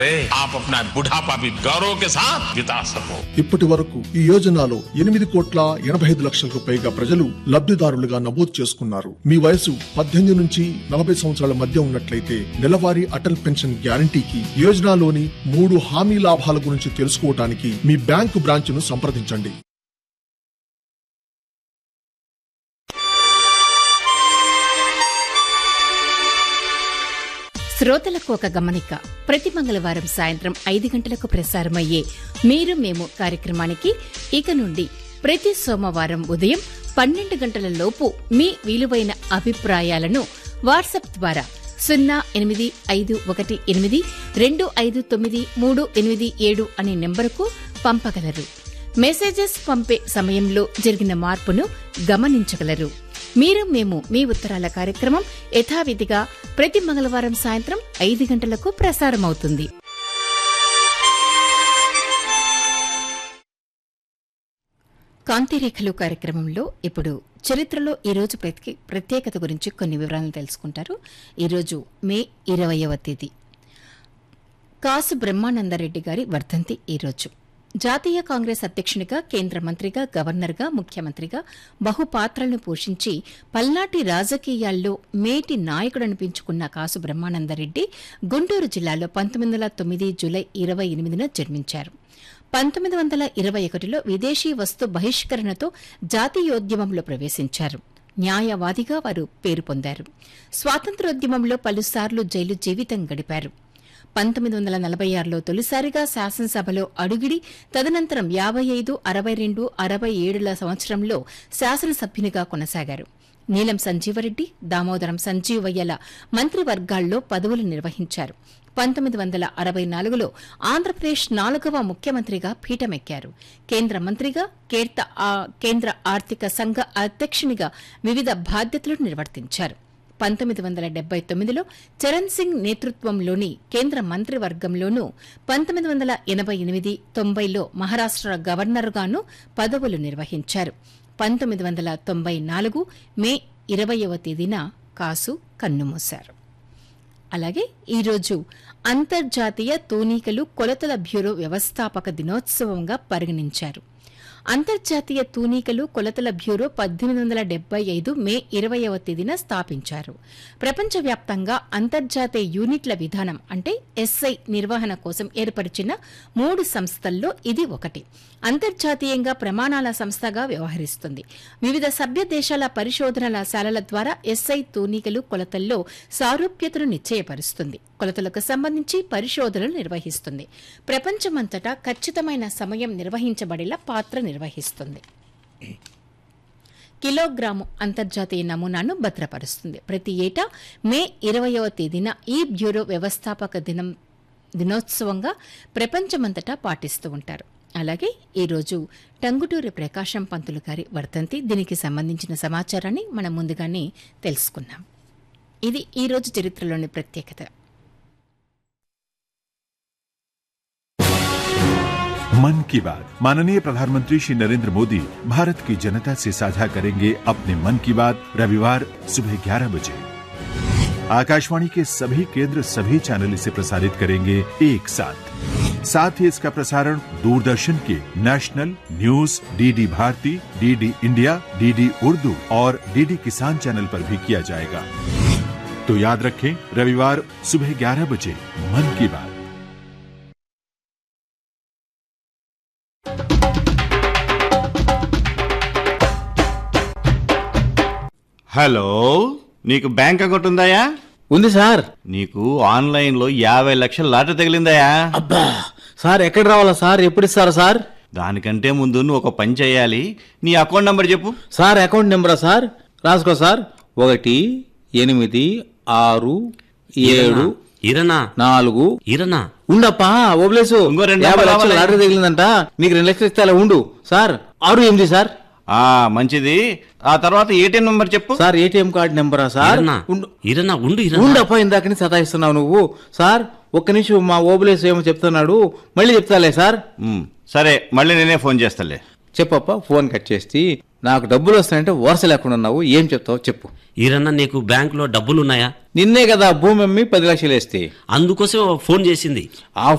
आप अपना बुढ़ापा भी गौरव के साथ बिता सको ఇప్పటి వరకు ఈ యోజనలో ఎనిమిది కోట్ల ఎనభై ఐదు లక్షలకు పైగా ప్రజలు లబ్ధిదారులుగా నమోదు చేసుకున్నారు మీ వయసు పద్దెనిమిది నుంచి నలభై సంవత్సరాల మధ్య ఉన్నట్లయితే నెలవారీ అటల్ పెన్షన్ గ్యారంటీకి యోజనలోని మూడు హామీ లాభాల గురించి తెలుసుకోవడానికి మీ బ్యాంకు బ్రాంచ్ను సంప్రదించండి శ్రోతలకు ఒక గమనిక ప్రతి మంగళవారం సాయంత్రం ఐదు గంటలకు ప్రసారమయ్యే మీరు మేము కార్యక్రమానికి ఇక నుండి ప్రతి సోమవారం ఉదయం పన్నెండు గంటల లోపు మీ విలువైన అభిప్రాయాలను వాట్సాప్ ద్వారా సున్నా ఎనిమిది ఐదు ఒకటి ఎనిమిది రెండు ఐదు తొమ్మిది మూడు ఎనిమిది ఏడు అనే నెంబరుకు పంపగలరు మెసేజెస్ పంపే సమయంలో జరిగిన మార్పును గమనించగలరు మీరు మేము మీ ఉత్తరాల కార్యక్రమం యథావిధిగా ప్రతి మంగళవారం సాయంత్రం ఐదు గంటలకు ప్రసారమవుతుంది కాంతిరేఖలు కార్యక్రమంలో ఇప్పుడు చరిత్రలో ఈ రోజు ప్రతి- ప్రత్యేకత గురించి కొన్ని వివరాలను తెలుసుకుంటారు ఈరోజు మే ఇరవయవ తేదీ కాసు బ్రహ్మానందరెడ్డి గారి వర్ధంతి ఈరోజు జాతీయ కాంగ్రెస్ అధ్యక్షునిగా కేంద్ర మంత్రిగా గవర్నర్గా ముఖ్యమంత్రిగా బహుపాత్రలను పోషించి పల్నాటి రాజకీయాల్లో మేటి నాయకుడనిపించుకున్న కాసు బ్రహ్మానందరెడ్డి గుంటూరు జిల్లాలో పంతొమ్మిది వందల తొమ్మిది జూలై ఇరవై ఎనిమిదిన జన్మించారు పంతొమ్మిది వందల ఇరవై ఒకటిలో విదేశీ వస్తు బహిష్కరణతో జాతీయోద్యమంలో ప్రవేశించారు న్యాయవాదిగా వారు పేరు పొందారు స్వాతంత్రోద్యమంలో పలుసార్లు జైలు జీవితం గడిపారు పంతొమ్మిది వందల నలభై ఆరులో తొలిసారిగా శాసనసభలో అడుగిడి తదనంతరం యాభై ఐదు అరవై రెండు అరవై ఏడుల సంవత్సరంలో శాసనసభ్యునిగా కొనసాగారు నీలం సంజీవరెడ్డి దామోదరం సంజీవయ్యల మంత్రివర్గాల్లో పదవులు నిర్వహించారు పంతొమ్మిది వందల అరవై నాలుగులో ఆంధ్రప్రదేశ్ నాలుగవ ముఖ్యమంత్రిగా పీఠమెక్కారు కేంద్ర మంత్రిగా కేర్త ఆ- కేంద్ర ఆర్థిక సంఘ అధ్యక్షునిగా వివిధ బాధ్యతలు నిర్వర్తించారు పంతొమ్మిది వందల డెబ్బై తొమ్మిదిలో చరణ్ సింగ్ నేతృత్వంలోని కేంద్ర మంత్రివర్గంలోనూ పంతొమ్మిది వందల ఎనభై ఎనిమిది తొంభైలో మహారాష్ట్ర గవర్నర్గాను పదవులు నిర్వహించారు పంతొమ్మిది వందల తొంభై నాలుగు మే ఇరవయవ తేదీన కాసు కన్నుమూశారు అలాగే ఈరోజు అంతర్జాతీయ తూనికలు కొలతల బ్యూరో వ్యవస్థాపక దినోత్సవంగా పరిగణించారు అంతర్జాతీయ తూనికలు కొలతల బ్యూరో పద్దెనిమిది వందల డెబ్బై ఐదు మే ఇరవయవ తేదీన స్థాపించారు ప్రపంచవ్యాప్తంగా అంతర్జాతీయ యూనిట్ల విధానం అంటే ఎస్ఐ నిర్వహణ కోసం ఏర్పరిచిన మూడు సంస్థల్లో ఇది ఒకటి అంతర్జాతీయంగా ప్రమాణాల సంస్థగా వ్యవహరిస్తుంది వివిధ సభ్య దేశాల పరిశోధనల శాలల ద్వారా ఎస్ఐ తూనికలు కొలతల్లో సారూప్యతను నిశ్చయపరుస్తుంది కొలతలకు సంబంధించి పరిశోధనలు నిర్వహిస్తుంది ప్రపంచమంతటా ఖచ్చితమైన సమయం నిర్వహించబడేలా పాత్ర నిర్వహిస్తుంది కిలోగ్రాము అంతర్జాతీయ నమూనాను భద్రపరుస్తుంది ప్రతి ఏటా మే ఇరవయవ తేదీన ఈ బ్యూరో వ్యవస్థాపక దినం దినోత్సవంగా ప్రపంచమంతటా పాటిస్తూ ఉంటారు అలాగే ఈరోజు టంగుటూరి ప్రకాశం పంతులు గారి వర్ధంతి దీనికి సంబంధించిన సమాచారాన్ని మనం ముందుగానే తెలుసుకున్నాం ఇది ఈరోజు చరిత్రలోని ప్రత్యేకత मन की बात माननीय प्रधानमंत्री श्री नरेंद्र मोदी भारत की जनता से साझा करेंगे अपने मन की बात रविवार सुबह 11 बजे आकाशवाणी के सभी केंद्र सभी चैनल इसे प्रसारित करेंगे एक साथ साथ ही इसका प्रसारण दूरदर्शन के national news DD Bharati DD India DD Urdu और डीडी किसान चैनल पर भी किया जाएगा तो याद रखें रविवार सुबह 11 बजे मन की बात హలో నీకు బ్యాంక్ అకౌంట్ ఉందాయా ఉంది సార్ నీకు ఆన్లైన్ లో యాభై లక్షల లాటరీ తగిలిందాయా అబ్బా సార్ ఎక్కడ రావాలా సార్ ఎప్పుడు ఇస్తారా సార్ దానికంటే ముందు నువ్వు ఒక పని చేయాలి నీ అకౌంట్ నంబర్ చెప్పు సార్ అకౌంట్ నెంబరా సార్ రాసుకో సార్ ఒకటి ఎనిమిది ఆరు ఏడు ఇరనా నాలుగు ఇరనా ఉండప్పా ఓబ్లేసు ఇంకో రెండు యాభై నెంబర్లు లక్షలు కావాలి. లాటరీ తగిలిందంట నీకు రెండు లక్షలు ఇస్తే అలా ఉండు సార్ ఆరు ఎనిమిది సార్ ఆ మంచిది ఆ తర్వాత ఏటీఎం నంబర్ చెప్పు సార్ ఏటీఎం కార్డు నెంబరా సార్ ఇరనా ఉండు ఇరనా ఉండు ఇరనా ఉండప్పా ఇందాకని సతాయిస్తున్నావు నువ్వు సార్ ఒక్క నిమిషం మా ఓబులేసు ఏమో చెప్తున్నాడు మళ్ళీ చెప్తాలే సార్ ఉమ్, సరే మళ్ళీ నేనే ఫోన్ చేస్తాలే చెప్పప్ప ఫోన్ కట్ చేసి నాకు డబ్బులు వస్తాయంటే వరుస లేకుండా ఉన్నావు ఏం చెప్తావు చెప్పు ఈరన్న నీకు బ్యాంకులో డబ్బులున్నాయా నిన్నే కదా భూమి అమ్మి పది లక్షలు వేస్తే అందుకోసం ఫోన్ చేసింది ఆ